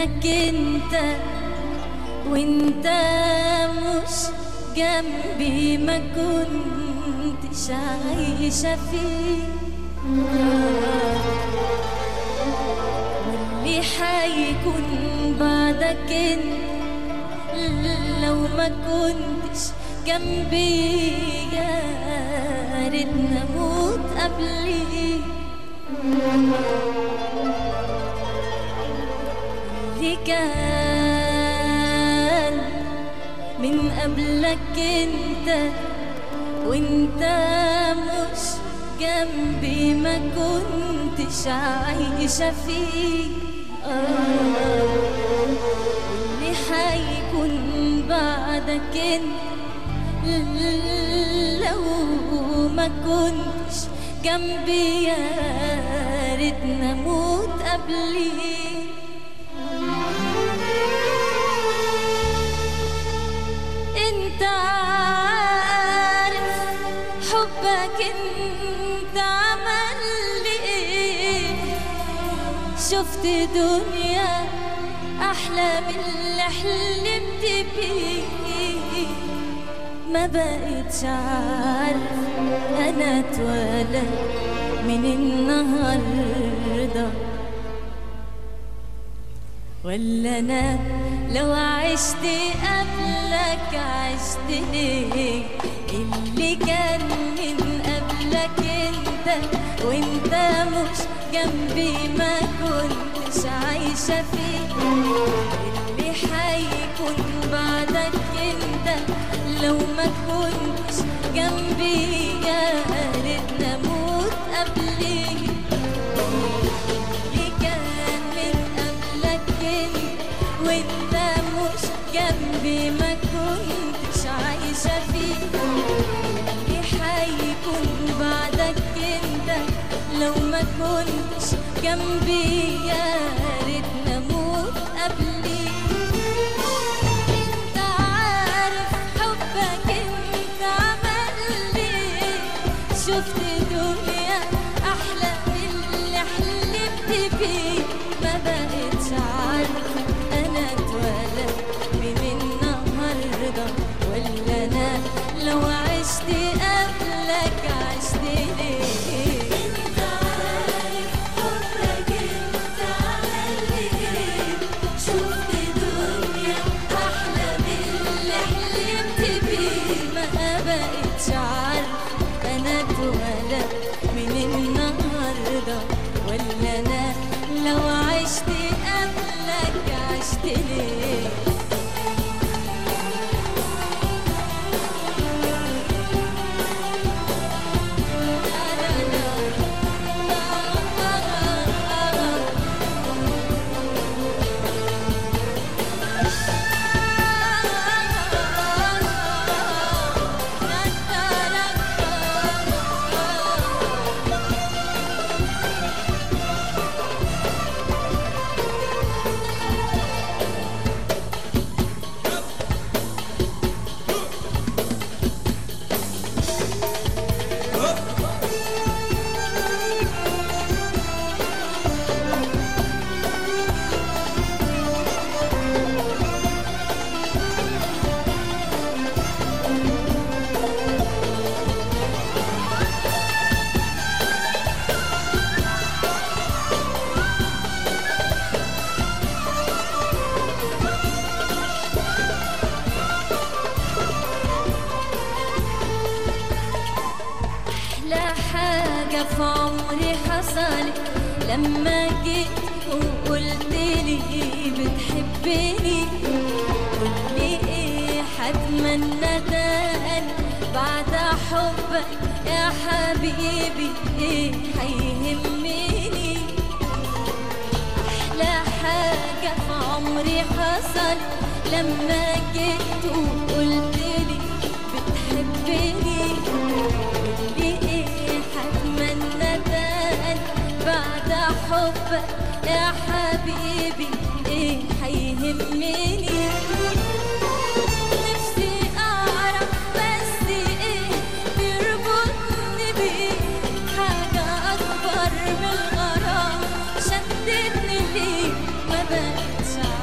قبلك انت وانت مش جنبي ما كنتش عايشة فيه واللي حيكون بعدك انت لو ما كنتش جنبي يا ريتنا اموت قبلي اللي كان من قبلك انت وانت مش جنبي ما كنتش عايشة فيه آه اللي حيكون بعدك انت لو ما كنتش جنبي يا ريتنا اموت قبلي انت عارف حبك انت عمل لي ايه شفت دنيا احلى من اللي حلمت بيه ما بقتش عارف انا اتولد من النهارده ولا انا لو عشت قبلك عشت ليه اللي كان من قبلك انت وانت مش جنبي ما كنتش عايشة فيه اللي حيكون بعدك انت لو ما كنتش جنبي يا ريتنا اموت قبلي اللي كان من قبلك انت وانت مش جنبي ما كنتش عايشة فيه اللي حيكون بعدك انت لو ما كنتش جنبي يا ريتنا اموت قبلي انت عارف حبك انت عمل لي شفت دنيا احلى من اللي حلمت بيه ما بقتش عارف انا اتولد من النهارده ولا انا لو عشت قبلك عشت ليه انت عارف حبك انت عمل لي ايه شفت دنيا احلى من اللي حلمت بيه ما بقتش عارف انا اتولد من النهارده ولا انا لو عشت قبلك عشت ليه أحلى حاجة في عمري حصلت لما جيت وقلت لي بتحبني قولي ايه هتمنى تاني بعد حبك يا حبيبي ايه هيهمني أحلى حاجة في عمري حصلت لما جيت وقلت لي بتحبني قولي ايه هتمنى تاني بعد حبك يا حبيبي ايه هيهمني نفسي اعرف بس ايه بيربطني بيه حاجة اكبر من الغرام شدتني ليه ما بقتش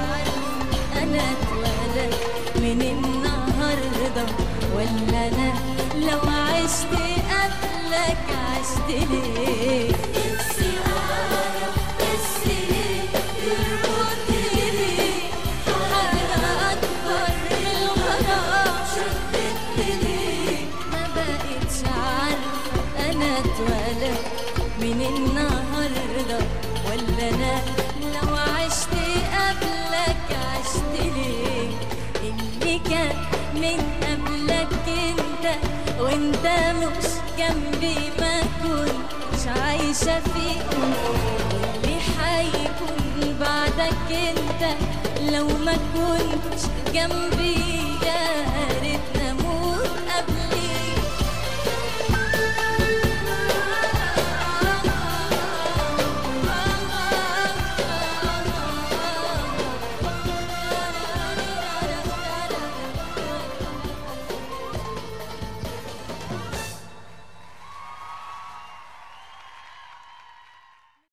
ولا انا لو عشت قبلك عشت ليه نفسي اعرف بس ليه يربطني بيك حاجة اكبر من الغرام شدتني ليك ما بقتش عارفة انا اتولد من النهاردة ولا انا لو عشت قبلك عشت ليه اللي كان من قبلك انت وانت مش جنبي ما كنتش عايشة فيه اللي حيكون بعدك انت لو ما كنتش جنبي يا ريت